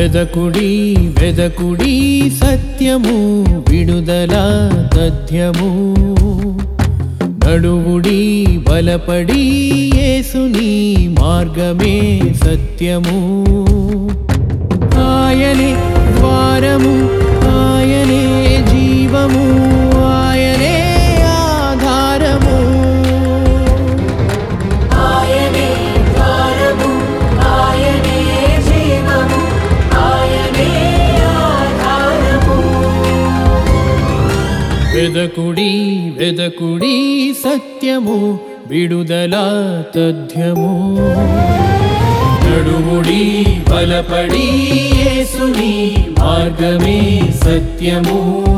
వెదకుడి వెదకుడి సత్యము విడుదల తథ్యము నడువుడి బలపడి యేసుని మార్గమే సత్యము ఆయనే ద్వారము ఆయనే జీవము ఆయనే ఆధారము ఆయనే ద్వారము ఆయనే జీవము ఆయనే ఆధారము వెదకుడి వెదకుడి సత్యము విడుదల తథ్యము నడువుడి బలపడి యేసుని మార్గమే సత్యము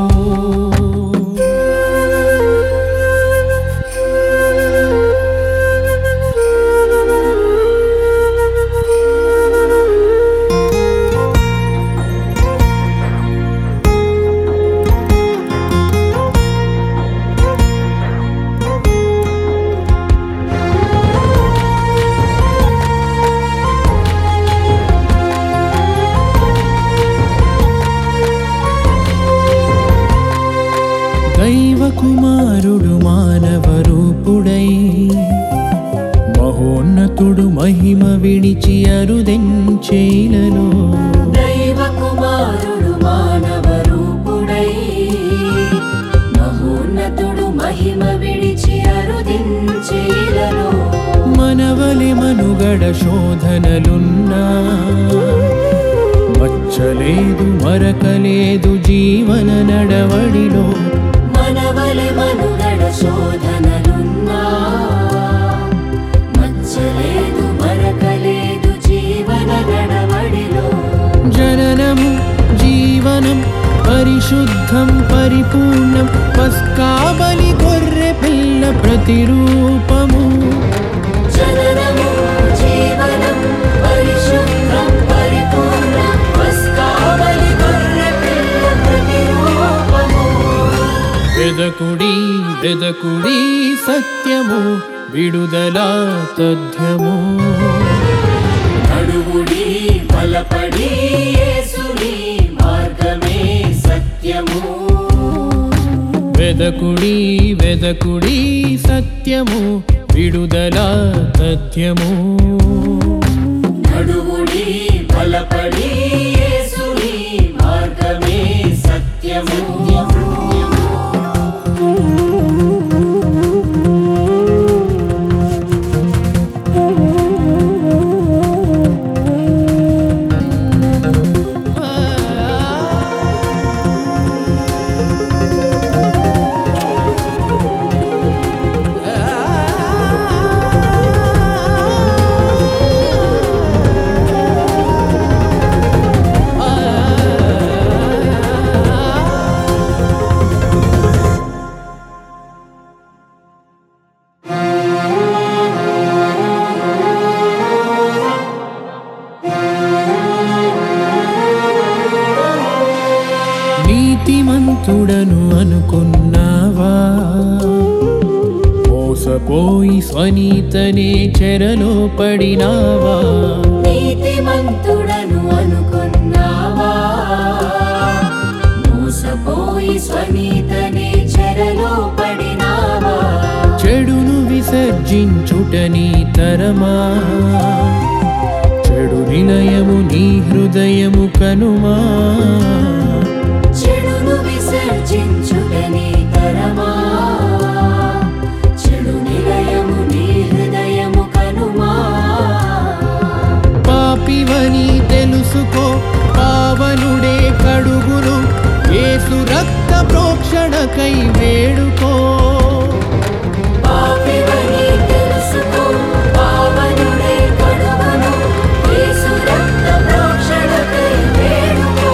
దైవ కుమారుడు మానవ రూపుడై మహోన్నతుడు మహిమ విడిచి అరుదెంచేలలో దైవ కుమారుడు మానవ రూపుడై మహోన్నతుడు మహిమ విడిచి అరుదించేలలో మనవలి మనుగడ శోధనలున్నా మచ్చలేదు మరకలేదు జీవన నడవడిలో మనవలె మనుగడ శోధనలున్నా మచ్చలేదు మరకలేదు జీవన నడవడిలో జననము జీవనం పరిశుద్ధం పరిపూర్ణం పస్కాబలి గొర్రె పిల్ల ప్రతిరూపము జననము జీవనం పరిశుద్ధం పరిపూర్ణం పస్కావలి గొర్రె పిల్ల ప్రతిరూపము వెదకుడి వెదకుడి సత్యము విడుదల తథ్యము నడువుడి బలపడి యేసుని మార్గమే సత్యము వెదకుడి వెదకుడి సత్యము విడుదల తథ్యము నడువుడి బలపడి యేసుని మార్గమే సత్యము నీతిమంతుడను అనుకున్నావా మోసపోయి స్వనీతనే చెరలో పడినావా నీతిమంతుడను అనుకున్నావా మోసపోయి స్వనీతనే చెరలో పడినావా చెడును విసర్జించుట నీ తరమా చెడు నిలయము నీ హృదయము కనుమా చెడును విసర్జించుటని తరమా చెడు నిలయము నీ హృదయము కనుమా పాపివని తెలుసుకో పావనుడే కడుగును యేసు రక్త ప్రోక్షణకై వేడుకో పాపివని తెలుసుకో పావనుడే కడుగును యేసు రక్త ప్రోక్షణకై వేడుకో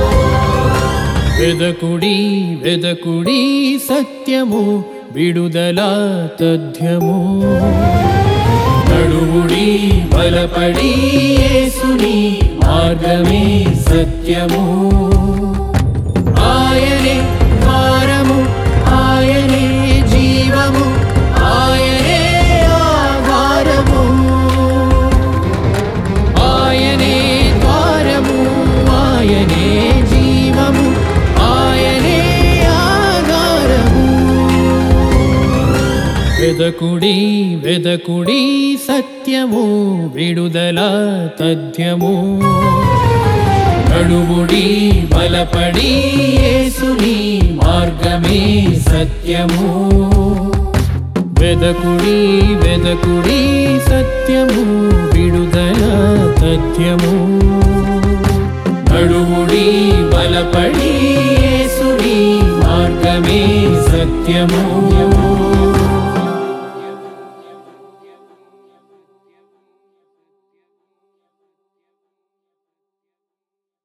వెదకుడి వెదకుడి సత్యము విడుదల తథ్యము నడువుడి బలపడి యేసుని మార్గమే సత్యము ఆయనే ద్వారము ఆయనే జీవము ఆయనే ఆధారము ఆయనే ద్వారము వెదకుడి వెదకుడి సత్యము విడుదల తథ్యము నడుముడి బలపడి యేసుని మార్గమే సత్యము వెదకుడి వెదకుడి సత్యము విడుదల తథ్యము నడుముడి బలపడి యేసుని మార్గమే సత్యము